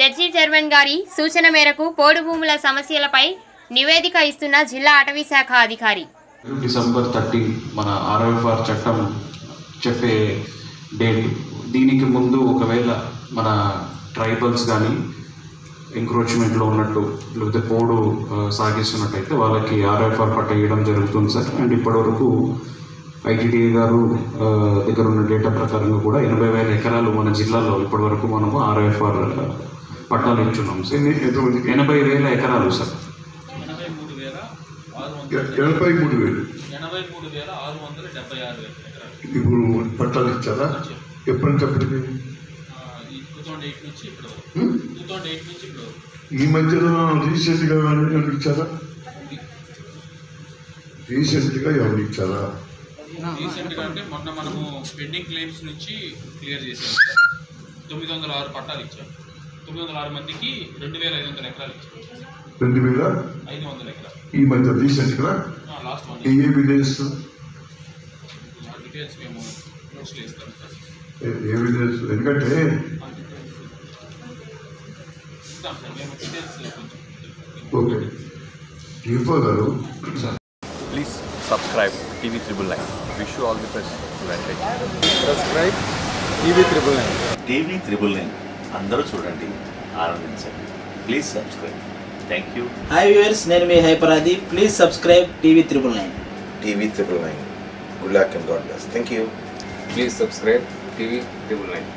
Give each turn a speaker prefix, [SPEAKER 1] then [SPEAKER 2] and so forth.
[SPEAKER 1] Judge chairman గారి సూచన మేరకు పోడు భూముల సమస్యలపై నివేదిక ఇస్తున్న జిల్లా అటవీ శాఖ అధికారి
[SPEAKER 2] డిసెంబర్ థర్టీ మన ఆర్ఎఫ్ఆర్ చట్టం చెప్పే డేట్ దీనికి ముందు ఒకవేళ మన ట్రైబల్స్ కానీ ఎంక్రోచ్మెంట్లో ఉన్నట్టు లేకపోతే పోడు ఆ, సాగిస్తున్నట్టయితే వాళ్ళకి ఆర్ఎఫ్ఆర్ పట్ట ఇవ్వడం జరుగుతుంది సార్ అండ్ ఇప్పటివరకు ఐటీడీఏ గారు ఆ, దగ్గర ఉన్న డేటా ప్రకారంగా కూడా ఎనభై వేల ఎకరాలు మన జిల్లాలో ఇప్పటివరకు మనము ఆర్ఎఫ్ఆర్ పట్టాలు ఇచ్చున్నాం సార్
[SPEAKER 3] ఎన్ని ఎంతమందికి
[SPEAKER 2] ఎనభై వేల ఎకరాలు సార్
[SPEAKER 4] ఎనభై మూడు వేల ఆరు
[SPEAKER 3] ఎ-
[SPEAKER 4] వందల
[SPEAKER 3] ఎనభై మూడు వేలు
[SPEAKER 4] ఎనభై మూడు వేల ఆరు వందల డెబ్బై ఆరు వేల ఎకరాలు
[SPEAKER 3] ఇప్పుడు పట్టాలు ఇచ్చారా ఎప్పటి నుంచి అప్పటికి
[SPEAKER 4] ఆ, ఈ టూ థౌజండ్ ఎయిట్ నుంచి ఇప్పుడు
[SPEAKER 3] హ్మ్?
[SPEAKER 4] టూ థౌజండ్ ఎయిట్ నుంచి ఇప్పుడు
[SPEAKER 3] ఈ మధ్యలో రీసెంట్గా ఎవరైనా ఇచ్చారా రీసెంట్గా ఎవరు ఇచ్చారా
[SPEAKER 4] రీసెంట్గా అంటే మొన్న మనము పెండింగ్ క్లెయిమ్స్ నుంచి క్లియర్ చేసాం తొమ్మిది వందల ఆరు పట్టాలు ఇచ్చాం తొమ్మిది వందల ఆరు మందికి రెండు వేల ఐదు వందల ఎకరాలు ఇచ్చాం
[SPEAKER 3] రెండు వేల
[SPEAKER 4] ఐదు వందల ఎకరాలు
[SPEAKER 3] ఈ మధ్య రీసెంట్గా
[SPEAKER 4] last one
[SPEAKER 3] A A village
[SPEAKER 4] ఆ డీటెయిల్స్ మేము నోట్స్లో ఇస్తాం సార్
[SPEAKER 3] ఏ- ఏ విలేజ్ ఎందుకంటే
[SPEAKER 4] ఇస్తాం సార్ మేము డీటెయిల్స్ కొంచెం
[SPEAKER 3] ఓకే డిపో గారు
[SPEAKER 5] Please subscribe TV Triple Nine. Wish you all the best. Advantage.
[SPEAKER 6] Subscribe TV triple nine
[SPEAKER 7] TV triple nine అందరూ చూడండి ఆనందించండి please subscribe thank you
[SPEAKER 8] hi viewers నేను మీ హైపరాది please subscribe TV triple nine
[SPEAKER 9] TV triple nine. Good luck and God bless. Thank you.
[SPEAKER 6] Please subscribe TV triple nine